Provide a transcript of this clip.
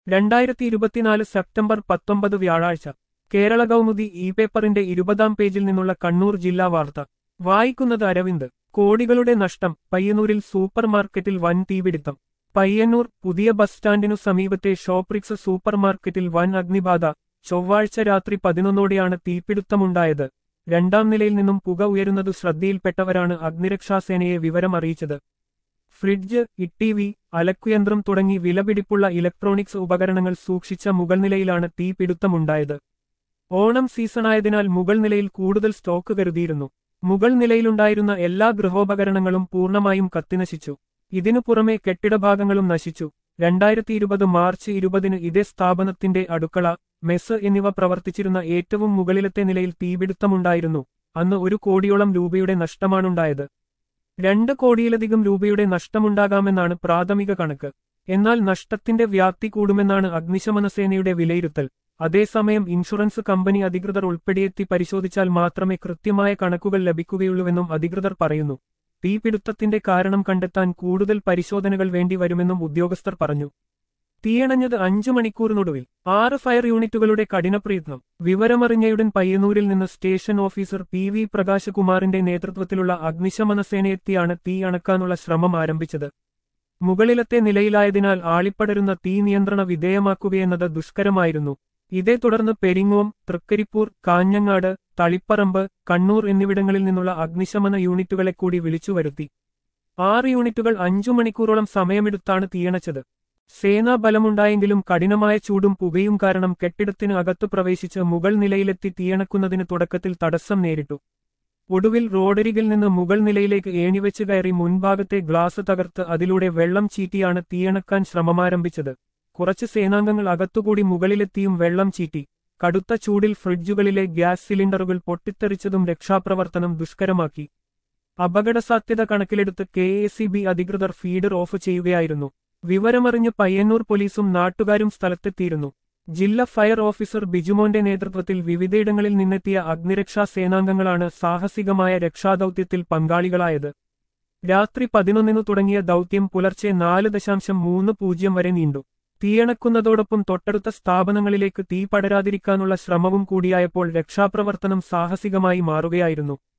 രണ്ടായിരത്തി ഇരുപത്തിനാല് സെപ്റ്റംബർ പത്തൊമ്പത് വ്യാഴാഴ്ച കേരള കൗമുദി ഇ പേപ്പറിന്റെ ഇരുപതാം പേജിൽ നിന്നുള്ള കണ്ണൂർ ജില്ലാ വാർത്ത വായിക്കുന്നത് അരവിന്ദ് കോടികളുടെ നഷ്ടം പയ്യന്നൂരിൽ സൂപ്പർ മാർക്കറ്റിൽ വൻ തീപിടുത്തം പയ്യന്നൂർ പുതിയ ബസ് സ്റ്റാൻഡിനു സമീപത്തെ ഷോപ്രിക്സ് സൂപ്പർ മാർക്കറ്റിൽ വൻ അഗ്നിബാധ ചൊവ്വാഴ്ച രാത്രി പതിനൊന്നോടെയാണ് തീപിടുത്തമുണ്ടായത് രണ്ടാം നിലയിൽ നിന്നും പുക ഉയരുന്നതു ശ്രദ്ധയിൽപ്പെട്ടവരാണ് അഗ്നിരക്ഷാസേനയെ വിവരം അറിയിച്ചത് ഫ്രിഡ്ജ് ഇട്ടിവി അലക്കുയന്ത്രം തുടങ്ങി വിലപിടിപ്പുള്ള ഇലക്ട്രോണിക്സ് ഉപകരണങ്ങൾ സൂക്ഷിച്ച മുകൾ നിലയിലാണ് തീപിടുത്തമുണ്ടായത് ഓണം സീസണായതിനാൽ മുകൾ നിലയിൽ കൂടുതൽ സ്റ്റോക്ക് കരുതിയിരുന്നു മുകൾ നിലയിലുണ്ടായിരുന്ന എല്ലാ ഗൃഹോപകരണങ്ങളും പൂർണ്ണമായും കത്തിനശിച്ചു ഇതിനു പുറമെ കെട്ടിടഭാഗങ്ങളും നശിച്ചു രണ്ടായിരത്തി ഇരുപത് മാർച്ച് ഇരുപതിന് ഇതേ സ്ഥാപനത്തിന്റെ അടുക്കള മെസ് എന്നിവ പ്രവർത്തിച്ചിരുന്ന ഏറ്റവും മുകളിലത്തെ നിലയിൽ തീപിടുത്തമുണ്ടായിരുന്നു അന്ന് ഒരു കോടിയോളം രൂപയുടെ നഷ്ടമാണുണ്ടായത് രണ്ട് കോടിയിലധികം രൂപയുടെ നഷ്ടമുണ്ടാകാമെന്നാണ് പ്രാഥമിക കണക്ക് എന്നാൽ നഷ്ടത്തിന്റെ വ്യാപ്തി കൂടുമെന്നാണ് അഗ്നിശമന സേനയുടെ വിലയിരുത്തൽ അതേസമയം ഇൻഷുറൻസ് കമ്പനി അധികൃതർ ഉൾപ്പെടെയെത്തി പരിശോധിച്ചാൽ മാത്രമേ കൃത്യമായ കണക്കുകൾ ലഭിക്കുകയുള്ളൂവെന്നും അധികൃതർ പറയുന്നു തീപിടുത്തത്തിന്റെ കാരണം കണ്ടെത്താൻ കൂടുതൽ പരിശോധനകൾ വേണ്ടിവരുമെന്നും ഉദ്യോഗസ്ഥർ പറഞ്ഞു തീയണഞ്ഞത് അഞ്ചു മണിക്കൂറിനൊടുവിൽ ആറ് ഫയർ യൂണിറ്റുകളുടെ കഠിനപ്രയത്നം വിവരമറിഞ്ഞയുടൻ പയ്യന്നൂരിൽ നിന്ന് സ്റ്റേഷൻ ഓഫീസർ പി വി പ്രകാശകുമാറിന്റെ നേതൃത്വത്തിലുള്ള അഗ്നിശമന സേനയെത്തിയാണ് തീ അണക്കാനുള്ള ശ്രമം ആരംഭിച്ചത് മുകളിലത്തെ നിലയിലായതിനാൽ ആളിപ്പടരുന്ന തീ നിയന്ത്രണ വിധേയമാക്കുകയെന്നത് ദുഷ്കരമായിരുന്നു ഇതേ തുടർന്ന് പെരിങ്ങോം തൃക്കരിപ്പൂർ കാഞ്ഞങ്ങാട് തളിപ്പറമ്പ് കണ്ണൂർ എന്നിവിടങ്ങളിൽ നിന്നുള്ള അഗ്നിശമന യൂണിറ്റുകളെ കൂടി വിളിച്ചുവരുത്തി ആറ് യൂണിറ്റുകൾ അഞ്ചു മണിക്കൂറോളം സമയമെടുത്താണ് തീയണച്ചത് സേനാ ബലമുണ്ടായെങ്കിലും കഠിനമായ ചൂടും പുകയും കാരണം കെട്ടിടത്തിന് അകത്തു പ്രവേശിച്ച് മുകൾ നിലയിലെത്തി തീയണക്കുന്നതിന് തുടക്കത്തിൽ തടസ്സം നേരിട്ടു ഒടുവിൽ റോഡരികിൽ നിന്ന് മുകൾ നിലയിലേക്ക് ഏണിവെച്ച് കയറി മുൻഭാഗത്തെ ഗ്ലാസ് തകർത്ത് അതിലൂടെ വെള്ളം ചീറ്റിയാണ് തീയണക്കാൻ ശ്രമമാരംഭിച്ചത് കുറച്ച് സേനാംഗങ്ങൾ അകത്തുകൂടി മുകളിലെത്തിയും വെള്ളം ചീറ്റി കടുത്ത ചൂടിൽ ഫ്രിഡ്ജുകളിലെ ഗ്യാസ് സിലിണ്ടറുകൾ പൊട്ടിത്തെറിച്ചതും രക്ഷാപ്രവർത്തനം ദുഷ്കരമാക്കി അപകടസാധ്യത കണക്കിലെടുത്ത് കെ അധികൃതർ ഫീഡർ ഓഫ് ചെയ്യുകയായിരുന്നു വിവരമറിഞ്ഞ് പയ്യന്നൂർ പോലീസും നാട്ടുകാരും സ്ഥലത്തെത്തിയിരുന്നു ജില്ലാ ഫയർ ഓഫീസർ ബിജുമോന്റെ നേതൃത്വത്തിൽ വിവിധയിടങ്ങളിൽ നിന്നെത്തിയ അഗ്നിരക്ഷാ സേനാംഗങ്ങളാണ് സാഹസികമായ രക്ഷാദൌത്യത്തിൽ പങ്കാളികളായത് രാത്രി പതിനൊന്നിനു തുടങ്ങിയ ദൌത്യം പുലർച്ചെ നാല് ദശാംശം മൂന്ന് പൂജ്യം വരെ നീണ്ടു തീയണക്കുന്നതോടൊപ്പം തൊട്ടടുത്ത സ്ഥാപനങ്ങളിലേക്ക് തീ പടരാതിരിക്കാനുള്ള ശ്രമവും കൂടിയായപ്പോൾ രക്ഷാപ്രവർത്തനം സാഹസികമായി മാറുകയായിരുന്നു